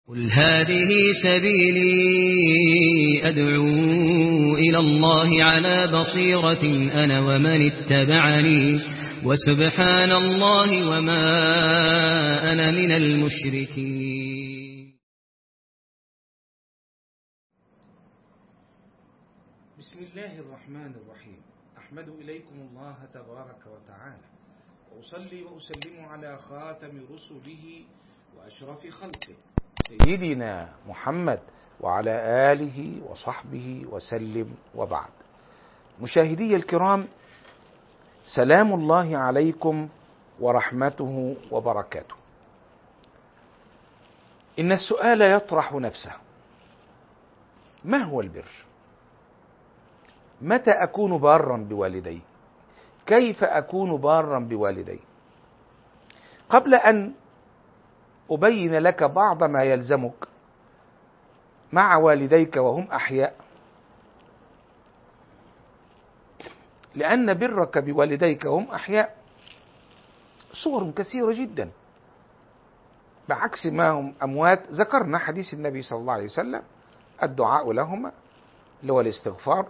قل هذه سبيلي أدعو إلى الله على بصيرة أنا ومن اتبعني وسبحان الله وما أنا من المشركين بسم الله الرحمن الرحيم أحمد إليكم الله تبارك وتعالى وأصلي وأسلم على خاتم رسله وأشرف خلقه سيدنا محمد وعلى آله وصحبه وسلم وبعد مشاهدي الكرام سلام الله عليكم ورحمته وبركاته إن السؤال يطرح نفسه ما هو البر متى أكون بارا بوالدي كيف أكون بارا بوالدي قبل أن أبين لك بعض ما يلزمك مع والديك وهم أحياء لأن برك بوالديك وهم أحياء صور كثيرة جدا بعكس ما هم أموات ذكرنا حديث النبي صلى الله عليه وسلم الدعاء لهما اللي هو الاستغفار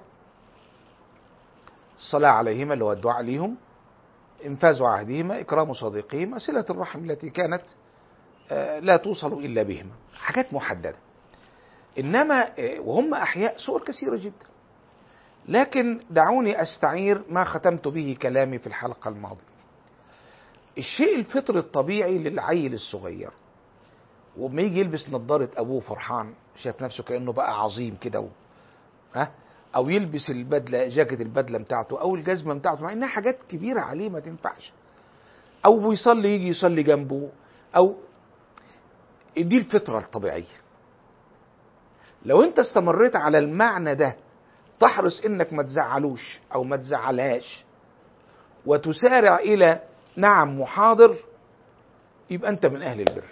الصلاة عليهما اللي هو الدعاء لهم إنفاذ عهدهما إكرام صديقهما صلة الرحم التي كانت لا توصل إلا بهما حاجات محددة إنما وهم أحياء صور كثيرة جدا لكن دعوني أستعير ما ختمت به كلامي في الحلقة الماضية الشيء الفطري الطبيعي للعيل الصغير وما يجي يلبس نظارة أبوه فرحان شايف نفسه كأنه بقى عظيم كده و... ها أو يلبس البدلة جاكيت البدلة بتاعته أو الجزمة بتاعته مع إنها حاجات كبيرة عليه ما تنفعش أو بيصلي يجي يصلي جنبه أو دي الفطرة الطبيعية لو انت استمريت على المعنى ده تحرص انك ما تزعلوش او ما تزعلهاش وتسارع الى نعم وحاضر يبقى انت من اهل البر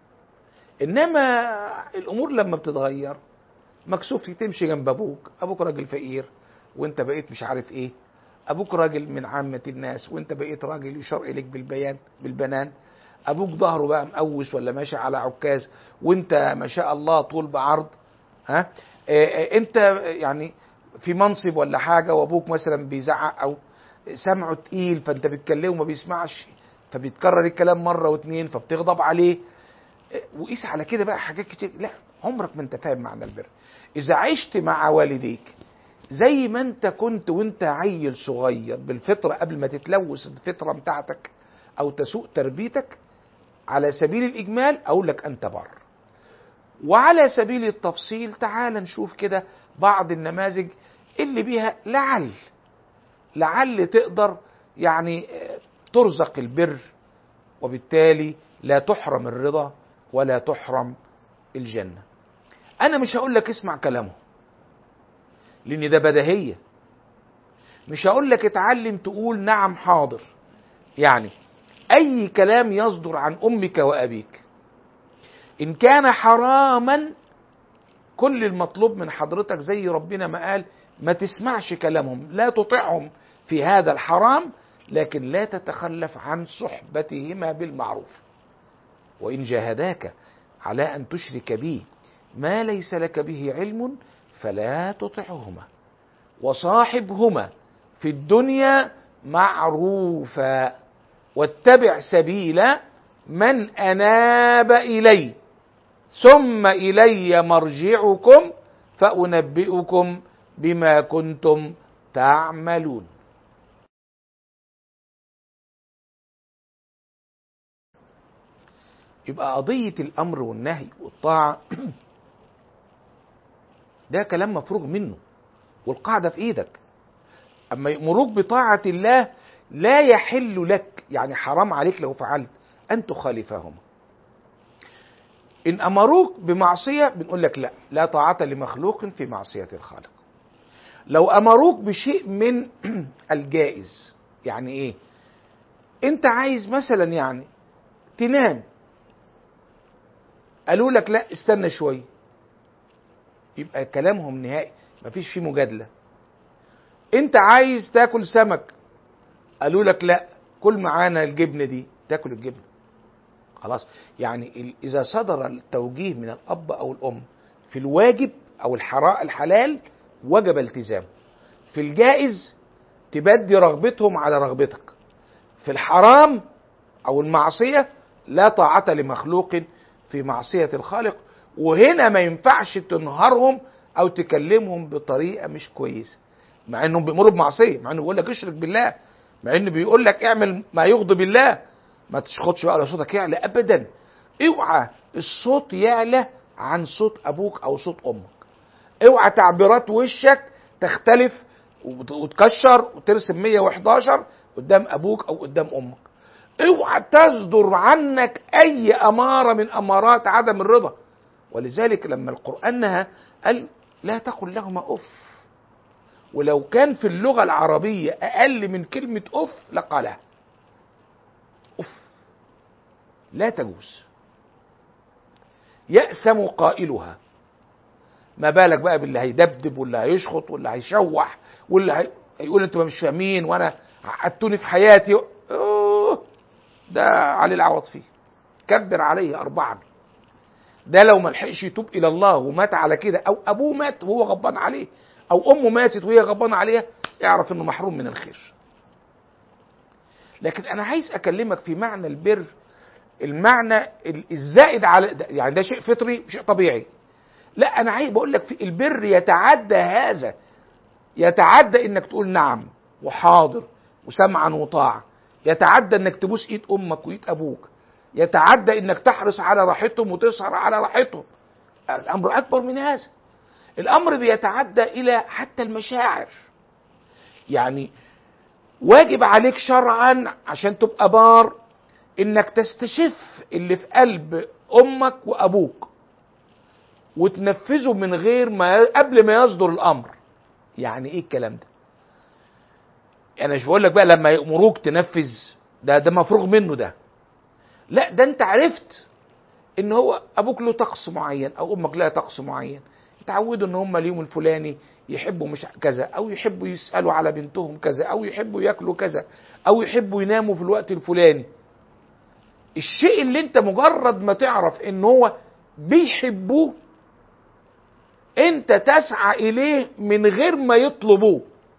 انما الامور لما بتتغير مكسوف تمشي جنب ابوك ابوك راجل فقير وانت بقيت مش عارف ايه ابوك راجل من عامة الناس وانت بقيت راجل يشار اليك بالبيان بالبنان ابوك ظهره بقى مقوس ولا ماشي على عكاز وانت ما شاء الله طول بعرض ها اه انت يعني في منصب ولا حاجه وابوك مثلا بيزعق او سمعه تقيل فانت بتكلمه وما بيسمعش فبيتكرر الكلام مره واتنين فبتغضب عليه وقيس على كده بقى حاجات كتير لا عمرك ما انت فاهم معنى البر اذا عشت مع والديك زي ما انت كنت وانت عيل صغير بالفطره قبل ما تتلوث الفطره بتاعتك او تسوء تربيتك على سبيل الإجمال أقول لك أنت بر وعلى سبيل التفصيل تعال نشوف كده بعض النماذج اللي بيها لعل لعل تقدر يعني ترزق البر وبالتالي لا تحرم الرضا ولا تحرم الجنة أنا مش هقول لك اسمع كلامه لأن ده بديهية مش هقول لك اتعلم تقول نعم حاضر يعني اي كلام يصدر عن امك وابيك ان كان حراما كل المطلوب من حضرتك زي ربنا ما قال ما تسمعش كلامهم لا تطعهم في هذا الحرام لكن لا تتخلف عن صحبتهما بالمعروف وان جاهداك على ان تشرك بي ما ليس لك به علم فلا تطعهما وصاحبهما في الدنيا معروفا واتبع سبيل من اناب الي ثم الي مرجعكم فانبئكم بما كنتم تعملون يبقى قضيه الامر والنهي والطاعه ده كلام مفروغ منه والقاعده في ايدك اما يامروك بطاعه الله لا يحل لك يعني حرام عليك لو فعلت ان تخالفهم ان امروك بمعصيه بنقول لك لا لا طاعه لمخلوق في معصيه الخالق لو امروك بشيء من الجائز يعني ايه انت عايز مثلا يعني تنام قالوا لك لا استنى شويه يبقى كلامهم نهائي مفيش فيه مجادله انت عايز تاكل سمك قالوا لك لا كل معانا الجبنه دي تاكل الجبنه خلاص يعني ال- اذا صدر التوجيه من الاب او الام في الواجب او الحراء الحلال وجب التزامه في الجائز تبدي رغبتهم على رغبتك في الحرام او المعصيه لا طاعه لمخلوق في معصيه الخالق وهنا ما ينفعش تنهرهم او تكلمهم بطريقه مش كويسه مع انهم بيمروا بمعصيه مع انه بيقول لك اشرك بالله مع انه بيقول لك اعمل ما يغضب الله ما تشخطش بقى على صوتك يعلى ابدا اوعى الصوت يعلى عن صوت ابوك او صوت امك اوعى تعبيرات وشك تختلف وت- وتكشر وترسم 111 قدام ابوك او قدام امك اوعى تصدر عنك اي اماره من امارات عدم الرضا ولذلك لما القران نهى قال لا تقل لهما اف ولو كان في اللغه العربيه اقل من كلمه اف لقالها اف لا تجوز يأسم قائلها ما بالك بقى باللي هيدبدب واللي هيشخط واللي هيشوح واللي هي... هيقول انتوا مش فاهمين وانا عقدتوني في حياتي أوه ده علي العوض فيه كبر عليه أربعا ده لو ما لحقش يتوب إلى الله ومات على كده أو أبوه مات وهو غضبان عليه أو أمه ماتت وهي غضبانة عليها اعرف إنه محروم من الخير لكن أنا عايز أكلمك في معنى البر المعنى ال- الزائد على ده- يعني ده شيء فطري شيء طبيعي لا انا عايز بقول لك في البر يتعدى هذا يتعدى انك تقول نعم وحاضر وسمعا وطاعه يتعدى انك تبوس ايد امك وايد ابوك يتعدى انك تحرص على راحتهم وتسهر على راحتهم الامر اكبر من هذا الامر بيتعدى الى حتى المشاعر يعني واجب عليك شرعا عشان تبقى بار انك تستشف اللي في قلب امك وابوك وتنفذه من غير ما قبل ما يصدر الامر يعني ايه الكلام ده انا مش بقول لك بقى لما يامروك تنفذ ده ده مفروغ منه ده لا ده انت عرفت ان هو ابوك له طقس معين او امك لها طقس معين اتعودوا ان هم اليوم الفلاني يحبوا مش كذا او يحبوا يسالوا على بنتهم كذا او يحبوا ياكلوا كذا او يحبوا يناموا في الوقت الفلاني الشيء اللي انت مجرد ما تعرف ان هو بيحبوه انت تسعى اليه من غير ما يطلبوه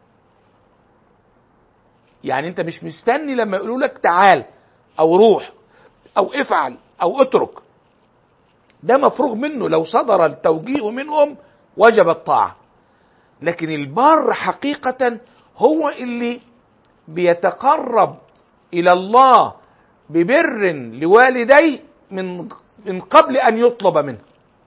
يعني انت مش مستني لما يقولوا لك تعال او روح او افعل او اترك ده مفروغ منه لو صدر التوجيه منهم وجب الطاعه لكن البار حقيقه هو اللي بيتقرب الى الله ببر لوالديه من من قبل ان يطلب منه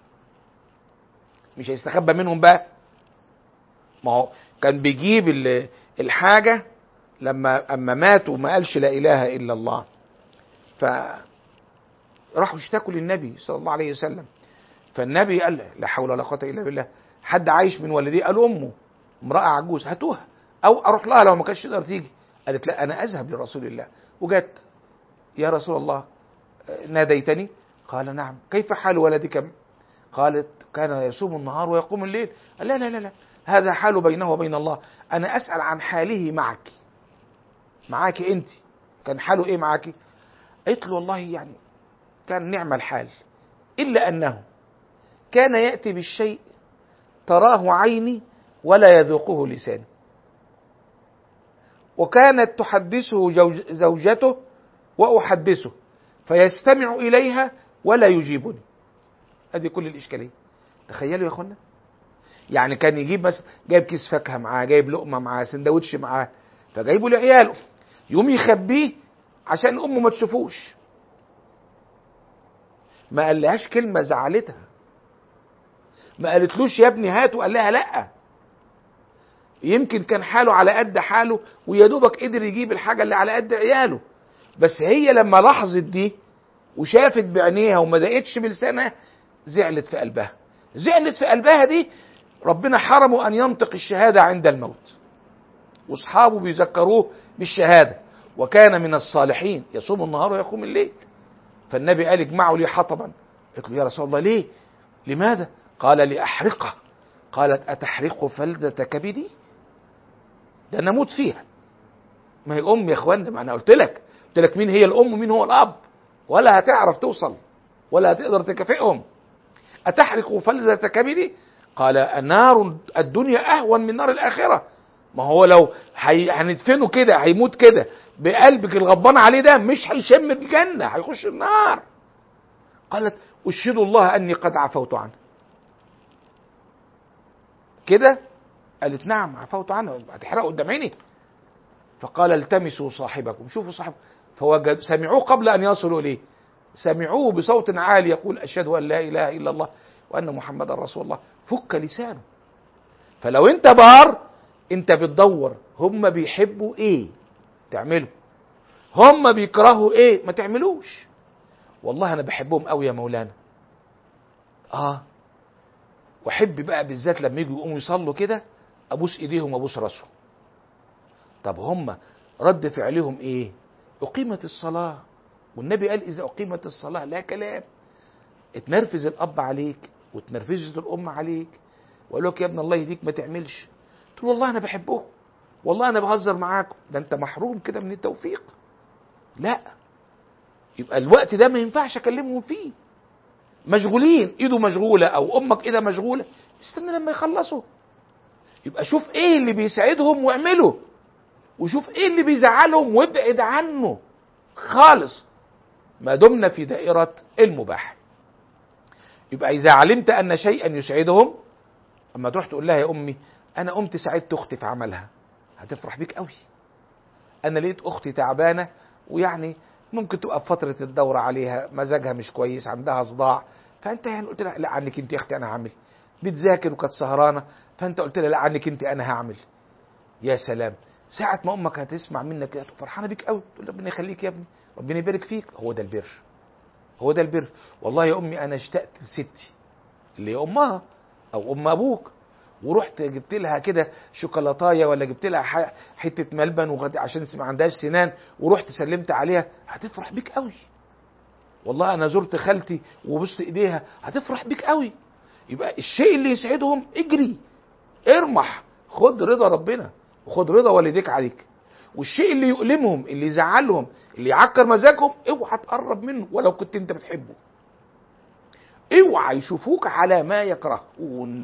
مش هيستخبى منهم بقى ما هو كان بيجيب ال- الحاجه لما اما ماتوا ما قالش لا اله الا الله ف راحوا اشتكوا للنبي صلى الله عليه وسلم فالنبي قال لا حول ولا قوه الا بالله حد عايش من والديه قالوا امه امراه عجوز هاتوها او اروح لها لو ما كانتش تقدر تيجي قالت لا انا اذهب لرسول الله وجت يا رسول الله ناديتني قال نعم كيف حال ولدك قالت كان يصوم النهار ويقوم الليل قال لا لا لا لا هذا حال بينه وبين الله انا اسال عن حاله معك معاك انت كان حاله ايه معاك قلت له والله يعني كان نعم الحال الا انه كان ياتي بالشيء تراه عيني ولا يذوقه لساني وكانت تحدثه جوج- زوجته واحدثه فيستمع اليها ولا يجيبني ادي كل الاشكاليه تخيلوا يا اخوانا يعني كان يجيب مثلا جايب كيس فاكهه معاه جايب لقمه معاه سندوتش معاه فجايبه لعياله يقوم يخبيه عشان امه ما تشوفوش ما قالهاش كلمه زعلتها ما قالتلوش يا ابني هات وقال لها لا يمكن كان حاله على قد حاله ويا دوبك قدر يجيب الحاجه اللي على قد عياله بس هي لما لاحظت دي وشافت بعينيها وما دقتش بلسانها زعلت في قلبها زعلت في قلبها دي ربنا حرمه ان ينطق الشهاده عند الموت واصحابه بيذكروه بالشهاده وكان من الصالحين يصوم النهار ويقوم الليل فالنبي قال اجمعوا لي حطبا قلت له يا رسول الله ليه لماذا قال لاحرقه قالت اتحرق فلده كبدي ده انا اموت فيها ما هي ام يا اخوانا ما انا قلت لك قلت لك مين هي الام ومين هو الاب ولا هتعرف توصل ولا هتقدر تكافئهم أتحرق فلذة كبدي قال نار الدنيا أهون من نار الآخرة ما هو لو هي- هندفنه كده هيموت كده بقلبك الغضبان عليه ده مش هيشم الجنة هيخش النار قالت أشهد الله أني قد عفوت عنه كده قالت نعم عفوت عنه هتحرقه قدام عيني فقال التمسوا صاحبكم شوفوا صاحب فوجد سمعوه قبل ان يصلوا اليه سمعوه بصوت عالي يقول اشهد ان لا اله الا الله وان محمدا رسول الله فك لسانه فلو انت بار انت بتدور هم بيحبوا ايه تعمله هم بيكرهوا ايه ما تعملوش والله انا بحبهم قوي يا مولانا اه واحب بقى بالذات لما يجوا يقوموا يصلوا كده ابوس ايديهم وابوس راسهم طب هم رد فعلهم ايه اقيمت الصلاه والنبي قال اذا اقيمت الصلاه لا كلام اتنرفز الاب عليك وتنرفزت الام عليك وقال لك يا ابن الله يهديك ما تعملش تقول والله انا بحبهم والله انا بهزر معاكم ده انت محروم كده من التوفيق لا يبقى الوقت ده ما ينفعش اكلمهم فيه مشغولين ايده مشغوله او امك ايدها مشغوله استنى لما يخلصوا يبقى شوف ايه اللي بيساعدهم واعمله وشوف ايه اللي بيزعلهم وابعد عنه خالص ما دمنا في دائرة المباح يبقى إذا علمت أن شيئا يسعدهم أما تروح تقول لها يا أمي أنا قمت ساعدت أختي في عملها هتفرح بيك قوي أنا لقيت أختي تعبانة ويعني ممكن تبقى في فترة الدورة عليها مزاجها مش كويس عندها صداع فأنت يعني قلت لها لا عنك أنت يا أختي أنا هعمل بتذاكر وكانت سهرانة فأنت قلت لها لا عنك أنت أنا هعمل يا سلام ساعة ما أمك هتسمع منك كده تبقى فرحانة بيك قوي تقول ربنا يخليك يا ابني ربنا يبارك فيك هو ده البر هو ده البر والله يا أمي أنا اشتقت لستي اللي هي أمها أو أم أبوك ورحت جبت لها كده شوكولاتايه ولا جبت لها ح- حته ملبن وغد عشان ما عندهاش سنان ورحت سلمت عليها هتفرح بيك قوي والله انا زرت خالتي وبصت ايديها هتفرح بيك قوي يبقى الشيء اللي يسعدهم اجري ارمح خد رضا ربنا وخد رضا والديك عليك والشيء اللي يؤلمهم اللي يزعلهم اللي يعكر مزاجهم اوعى تقرب منه ولو كنت انت بتحبه اوعى يشوفوك على ما يكرهون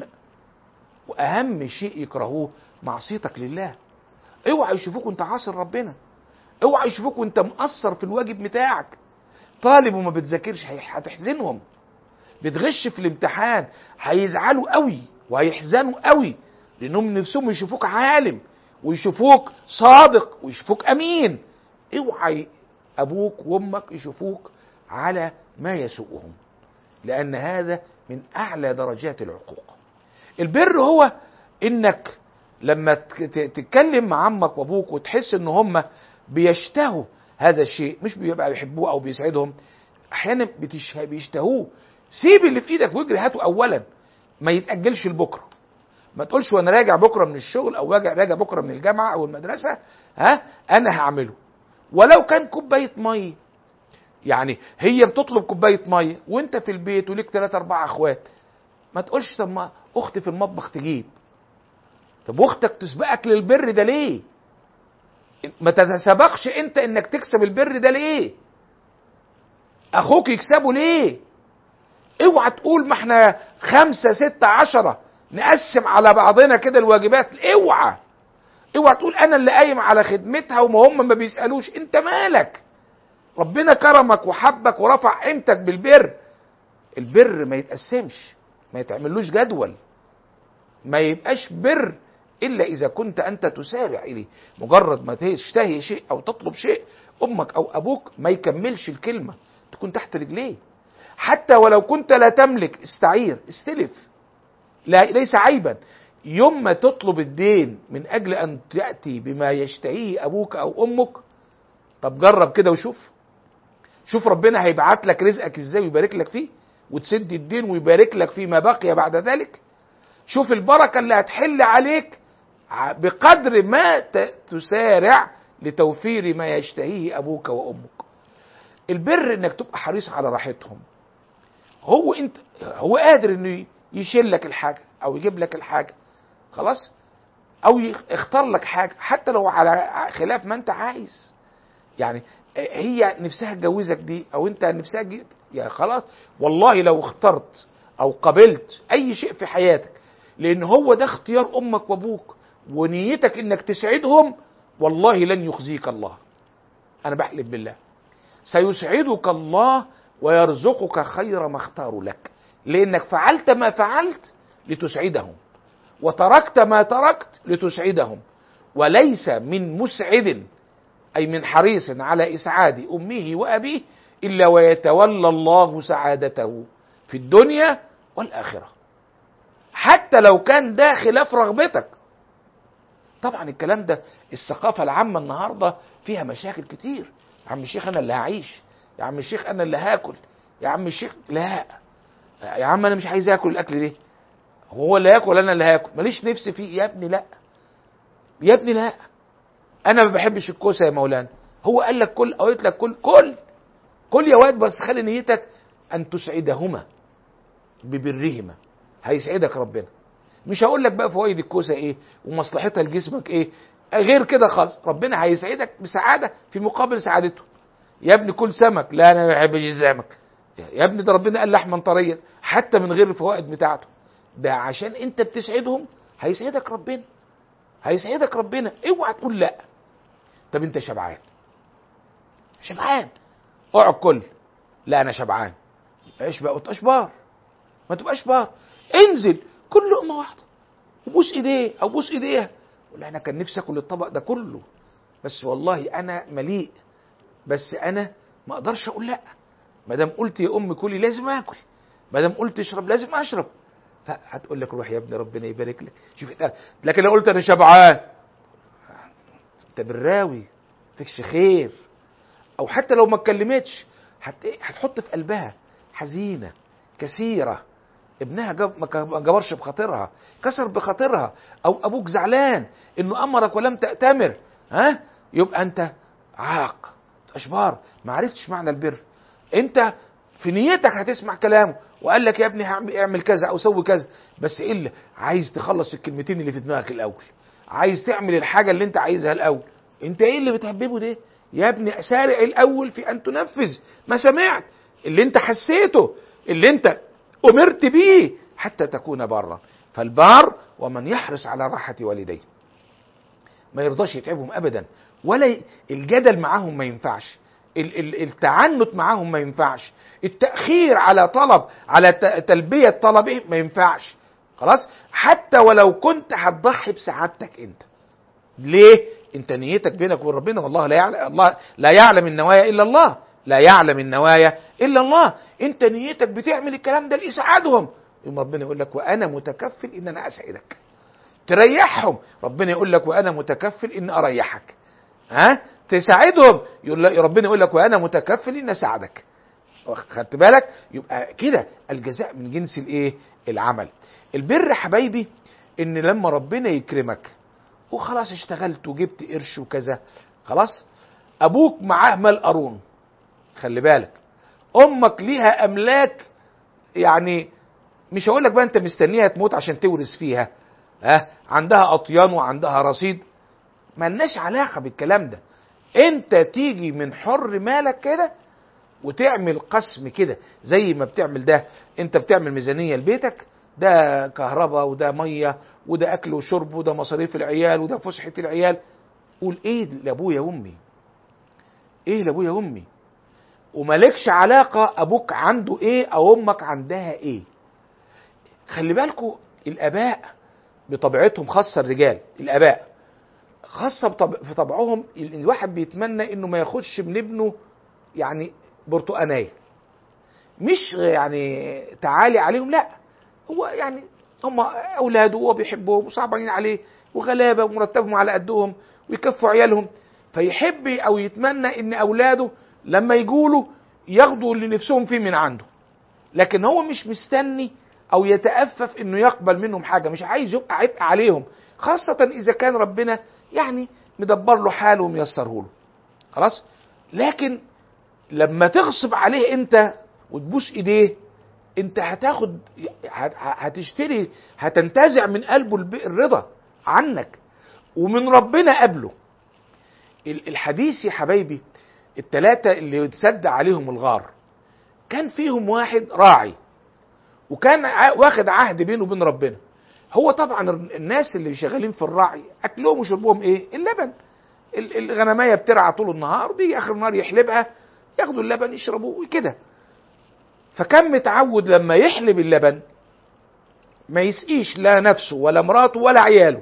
واهم شيء يكرهوه معصيتك لله اوعى يشوفوك وانت عاصي ربنا اوعى يشوفوك وانت مقصر في الواجب بتاعك طالب وما بتذاكرش هي- هتحزنهم بتغش في الامتحان هيزعلوا قوي وهيحزنوا قوي لانهم نفسهم يشوفوك عالم ويشوفوك صادق ويشوفوك امين اوعى ابوك وامك يشوفوك على ما يسوءهم لان هذا من اعلى درجات العقوق البر هو انك لما ت- ت- تتكلم مع عمك وابوك وتحس ان هم بيشتهوا هذا الشيء مش بيبقى بيحبوه او بيسعدهم احيانا بتشه- بيشتهوه سيب اللي في ايدك واجري هاته اولا ما يتاجلش لبكره ما تقولش وانا راجع بكره من الشغل او راجع راجع بكره من الجامعه او المدرسه ها انا هعمله ولو كان كوبايه ميه يعني هي بتطلب كوبايه ميه وانت في البيت وليك ثلاثة اربعة اخوات ما تقولش طب ما اختي في المطبخ تجيب طب واختك تسبقك للبر ده ليه ما تتسابقش انت انك تكسب البر ده ليه اخوك يكسبه ليه اوعى تقول ما احنا خمسة ستة عشرة نقسم على بعضنا كده الواجبات اوعى اوعى تقول انا اللي قايم على خدمتها وما هم ما بيسألوش انت مالك ربنا كرمك وحبك ورفع قيمتك بالبر البر ما يتقسمش ما يتعملوش جدول ما يبقاش بر الا اذا كنت انت تسارع اليه مجرد ما تشتهي شيء او تطلب شيء امك او ابوك ما يكملش الكلمه تكون تحت رجليه حتى ولو كنت لا تملك استعير استلف لا ليس عيبا يوم ما تطلب الدين من اجل ان تاتي بما يشتهيه ابوك او امك طب جرب كده وشوف شوف ربنا هيبعت لك رزقك ازاي ويبارك لك فيه وتسد الدين ويبارك لك فيما بقي بعد ذلك شوف البركه اللي هتحل عليك ع- بقدر ما ت- تسارع لتوفير ما يشتهيه ابوك وامك البر انك تبقى حريص على راحتهم هو انت هو قادر انه يشيل لك الحاجه او يجيب لك الحاجه خلاص او يخ- يختار لك حاجه حتى لو على خلاف ما انت عايز يعني هي نفسها تجوزك دي او انت نفسها تجي يا خلاص والله لو اخترت او قبلت اي شيء في حياتك لان هو ده اختيار امك وابوك ونيتك انك تسعدهم والله لن يخزيك الله انا بحلف بالله سيسعدك الله ويرزقك خير ما اختاروا لك لانك فعلت ما فعلت لتسعدهم وتركت ما تركت لتسعدهم وليس من مسعد اي من حريص على اسعاد امه وابيه الا ويتولى الله سعادته في الدنيا والاخره حتى لو كان ده خلاف رغبتك طبعا الكلام ده الثقافه العامه النهارده فيها مشاكل كتير يا عم الشيخ انا اللي هعيش يا عم الشيخ انا اللي هاكل يا عم الشيخ لا يا عم انا مش عايز اكل الاكل ليه هو اللي هياكل انا اللي هاكل ماليش نفس فيه يا ابني لا يا ابني لا انا ما بحبش الكوسه يا مولانا هو قال لك كل او قلت لك كل كل كل يا واد بس خلي نيتك ان تسعدهما ببرهما هيسعدك ربنا مش هقول لك بقى فوائد الكوسه ايه ومصلحتها لجسمك ايه غير كده خالص ربنا هيسعدك بسعاده في مقابل سعادته يا ابني كل سمك لا انا ما بحبش السمك يا ابني ده ربنا قال لحما طريا حتى من غير الفوائد بتاعته ده عشان انت بتسعدهم هيسعدك ربنا هيسعدك ربنا اوعى تقول لا طب انت شبعان شبعان اقعد كل لا انا شبعان ايش بقى اشبار ما تبقاش بار انزل كل لقمه واحده وبوس ايديه او بوس ايديها ولا انا كان نفسي اكل الطبق ده كله بس والله انا مليء بس انا ما اقدرش اقول لا ما دام قلت يا ام كلي لازم اكل ما دام قلت اشرب لازم اشرب فهتقول لك روح يا ابني ربنا يبارك لك شوف لكن لو قلت انا شبعان انت براوي فيكش خير او حتى لو ما اتكلمتش هت... هتحط في قلبها حزينه كثيره ابنها جب... ما جبرش بخاطرها كسر بخاطرها او ابوك زعلان انه امرك ولم تأتمر ها يبقى انت عاق اشبار ما عرفتش معنى البر انت في نيتك هتسمع كلامه وقال لك يا ابني اعمل كذا او سوي كذا بس الا عايز تخلص الكلمتين اللي في دماغك الاول عايز تعمل الحاجه اللي انت عايزها الاول انت ايه اللي بتهببه ده يا ابني سارع الاول في ان تنفذ ما سمعت اللي انت حسيته اللي انت امرت به حتى تكون بارا فالبار ومن يحرص على راحه والديه ما يرضاش يتعبهم ابدا ولا الجدل معاهم ما ينفعش التعنت معاهم ما ينفعش التأخير على طلب على تلبية طلبه ما ينفعش خلاص حتى ولو كنت هتضحي بسعادتك انت ليه انت نيتك بينك وبين ربنا والله لا يعلم الله لا يعلم النوايا الا الله لا يعلم النوايا الا الله انت نيتك بتعمل الكلام ده لاسعادهم يوم ربنا يقول لك وانا متكفل ان انا اسعدك تريحهم ربنا يقول لك وانا متكفل ان اريحك ها تساعدهم يقول ربنا يقول لك وانا متكفل ان اساعدك خدت بالك يبقى كده الجزاء من جنس الايه العمل البر حبايبي ان لما ربنا يكرمك وخلاص اشتغلت وجبت قرش وكذا خلاص ابوك معاه مال قارون خلي بالك امك ليها املاك يعني مش هقول لك بقى انت مستنيها تموت عشان تورث فيها ها عندها اطيان وعندها رصيد ملناش علاقه بالكلام ده انت تيجي من حر مالك كده وتعمل قسم كده زي ما بتعمل ده انت بتعمل ميزانيه لبيتك ده كهرباء وده ميه وده اكل وشرب وده مصاريف العيال وده فسحه العيال قول ايه لابويا وامي ايه لابويا وامي ومالكش علاقه ابوك عنده ايه او امك عندها ايه خلي بالكوا الاباء بطبيعتهم خاصه الرجال الاباء خاصة بطب... في طبعهم الواحد بيتمنى انه ما ياخدش من ابنه يعني برتقانية مش يعني تعالي عليهم لا هو يعني هم اولاده وهو بيحبهم وصعبانين عليه وغلابه ومرتبهم على قدهم ويكفوا عيالهم فيحب او يتمنى ان اولاده لما يقولوا ياخدوا اللي نفسهم فيه من عنده لكن هو مش مستني او يتأفف انه يقبل منهم حاجه مش عايز يبقى عبء عليهم خاصه اذا كان ربنا يعني مدبر له حاله وميسره له خلاص لكن لما تغصب عليه انت وتبوس ايديه انت هتاخد هتشتري هتنتزع من قلبه الرضا عنك ومن ربنا قبله الحديث يا حبايبي التلاتة اللي اتسد عليهم الغار كان فيهم واحد راعي وكان ع- واخد عهد بينه وبين ربنا هو طبعا الناس اللي شغالين في الرعي اكلهم وشربهم ايه اللبن ال- الغنمية بترعى طول النهار بيجي اخر النهار يحلبها ياخدوا اللبن يشربوه كده فكان متعود لما يحلب اللبن ما يسقيش لا نفسه ولا مراته ولا عياله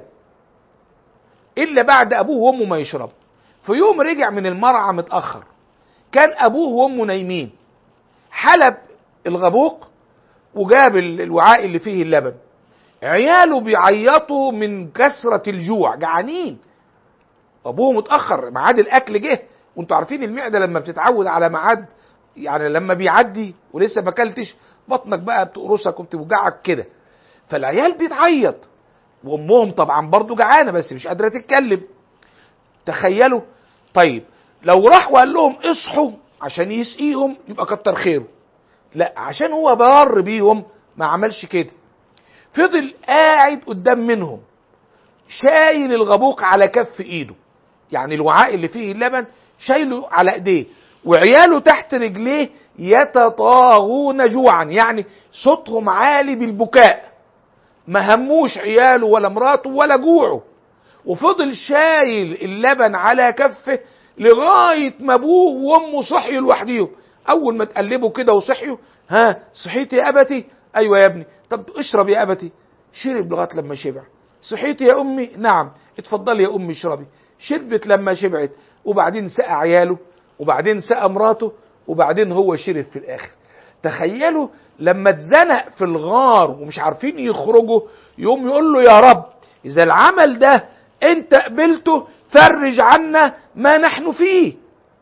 الا بعد ابوه وامه ما يشربوا في يوم رجع من المرعى متاخر كان ابوه وامه نايمين حلب الغبوق وجاب ال- الوعاء اللي فيه اللبن عياله بيعيطوا من كثرة الجوع جعانين ابوه متاخر ميعاد الاكل جه وانتوا عارفين المعده لما بتتعود على ميعاد يعني لما بيعدي ولسه ما اكلتش بطنك بقى بتقرصك وبتوجعك كده فالعيال بيتعيط وامهم طبعا برضو جعانه بس مش قادره تتكلم تخيلوا طيب لو راح وقال لهم اصحوا عشان يسقيهم يبقى كتر خيره لا عشان هو بار بيهم ما عملش كده فضل قاعد قدام منهم شايل الغبوق على كف ايده يعني الوعاء اللي فيه اللبن شايله على ايديه وعياله تحت رجليه يتطاغون جوعا يعني صوتهم عالي بالبكاء ما هموش عياله ولا مراته ولا جوعه وفضل شايل اللبن على كفه لغاية ما ابوه وامه صحيوا لوحديهم اول ما تقلبوا كده وصحيوا ها صحيت يا ابتي ايوه يا ابني طب اشرب يا ابتي شرب لغايه لما شبع صحيت يا امي نعم اتفضلي يا امي اشربي شربت لما شبعت وبعدين سقى عياله وبعدين سقى مراته وبعدين هو شرب في الاخر تخيلوا لما اتزنق في الغار ومش عارفين يخرجوا يقوم يقول له يا رب اذا العمل ده انت قبلته فرج عنا ما نحن فيه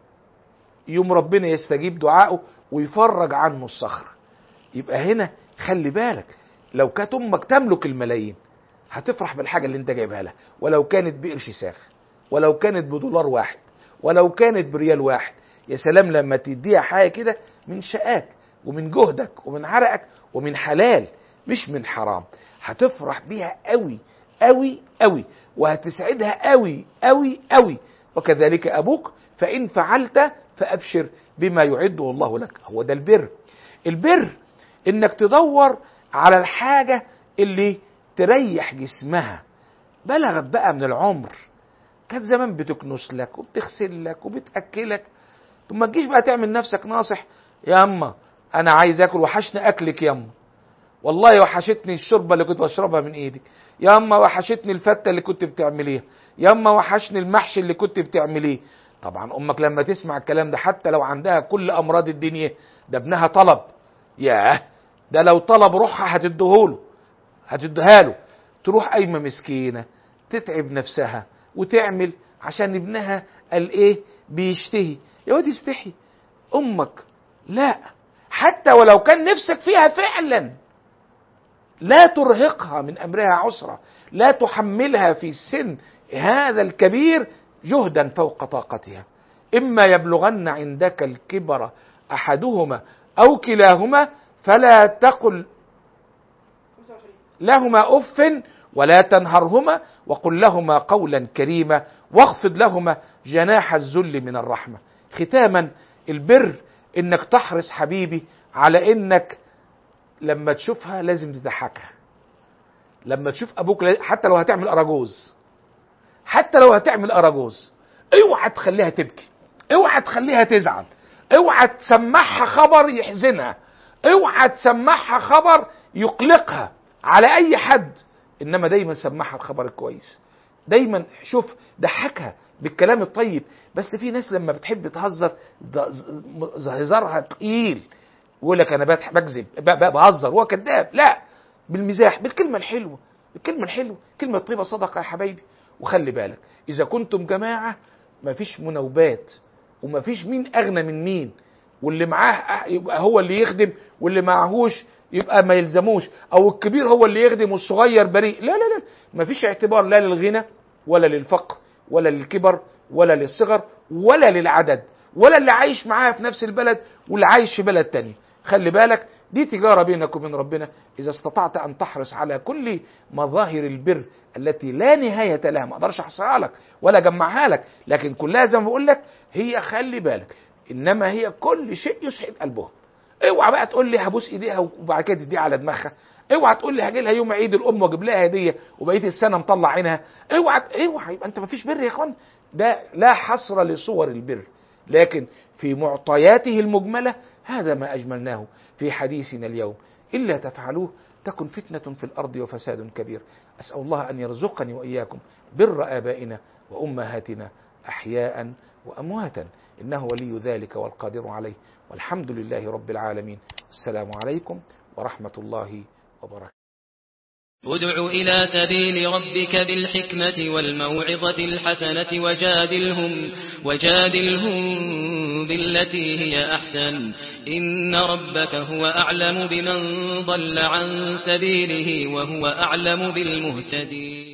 يوم ربنا يستجيب دعائه ويفرج عنه الصخر يبقى هنا خلي بالك لو كانت امك تملك الملايين هتفرح بالحاجه اللي انت جايبها لها ولو كانت بقرش ساخ ولو كانت بدولار واحد ولو كانت بريال واحد يا سلام لما تديها حاجه كده من شقاك ومن جهدك ومن عرقك ومن حلال مش من حرام هتفرح بيها قوي قوي قوي وهتسعدها قوي قوي قوي وكذلك ابوك فان فعلت فابشر بما يعده الله لك هو ده البر البر انك تدور على الحاجه اللي تريح جسمها بلغت بقى من العمر كانت زمان بتكنس لك وبتغسل لك وبتاكلك ثم ما تجيش بقى تعمل نفسك ناصح يا اما انا عايز اكل وحشني اكلك يا اما والله وحشتني الشوربه اللي كنت بشربها من ايدك يا اما وحشتني الفته اللي كنت بتعمليها يا اما وحشني المحشي اللي كنت بتعمليه طبعا امك لما تسمع الكلام ده حتى لو عندها كل امراض الدنيا ده ابنها طلب ياه ده لو طلب روحها هتديهوله هتديها له تروح قايمه مسكينه تتعب نفسها وتعمل عشان ابنها قال ايه بيشتهي يا واد استحي امك لا حتى ولو كان نفسك فيها فعلا لا ترهقها من امرها عسرة لا تحملها في السن هذا الكبير جهدا فوق طاقتها اما يبلغن عندك الكبر احدهما او كلاهما فلا تقل لهما اف ولا تنهرهما وقل لهما قولا كريما واخفض لهما جناح الذل من الرحمه ختاما البر انك تحرص حبيبي على انك لما تشوفها لازم تضحكها لما تشوف ابوك لا- حتى لو هتعمل اراجوز حتى لو هتعمل اراجوز اوعى تخليها تبكي اوعى تخليها تزعل اوعى تسمعها خبر يحزنها اوعى تسمعها خبر يقلقها على اي حد انما دايما سمعها الخبر الكويس دايما شوف ضحكها بالكلام الطيب بس في ناس لما بتحب تهزر ده ز- ز- هزارها تقيل يقول لك انا بضحك- بكذب ب- ب- بهزر هو كذاب لا بالمزاح بالكلمه الحلوه الكلمه الحلوه كلمه طيبه صدقه يا حبايبي وخلي بالك اذا كنتم جماعه مفيش مناوبات ومفيش مين اغنى من مين واللي معاه يبقى هو اللي يخدم واللي معهوش يبقى ما يلزموش او الكبير هو اللي يخدم والصغير بريء لا لا لا مفيش اعتبار لا للغنى ولا للفقر ولا للكبر ولا للصغر ولا للعدد ولا اللي عايش معاها في نفس البلد واللي عايش في بلد تاني خلي بالك دي تجارة بينك وبين ربنا إذا استطعت أن تحرص على كل مظاهر البر التي لا نهاية لها ما أقدرش أحصيها لك ولا أجمعها لك لكن كلها زي ما بقول لك هي خلي بالك إنما هي كل شيء يسعد قلبهم اوعى بقى تقول لي هبوس ايديها وبعد كده تديها على دماغها اوعى تقول لي هاجي لها يوم عيد الام واجيب لها هديه وبقيه السنه مطلع عينها اوعى اوعى يبقى انت ما فيش بر يا اخوان ده لا حصر لصور البر لكن في معطياته المجمله هذا ما اجملناه في حديثنا اليوم الا تفعلوه تكن فتنه في الارض وفساد كبير اسال الله ان يرزقني واياكم بر ابائنا وامهاتنا احياء وامواتا انه ولي ذلك والقادر عليه والحمد لله رب العالمين السلام عليكم ورحمه الله وبركاته ادع إلى سبيل ربك بالحكمة والموعظة الحسنة وجادلهم, وجادلهم بالتي هي أحسن إن ربك هو أعلم بمن ضل عن سبيله وهو أعلم بالمهتدين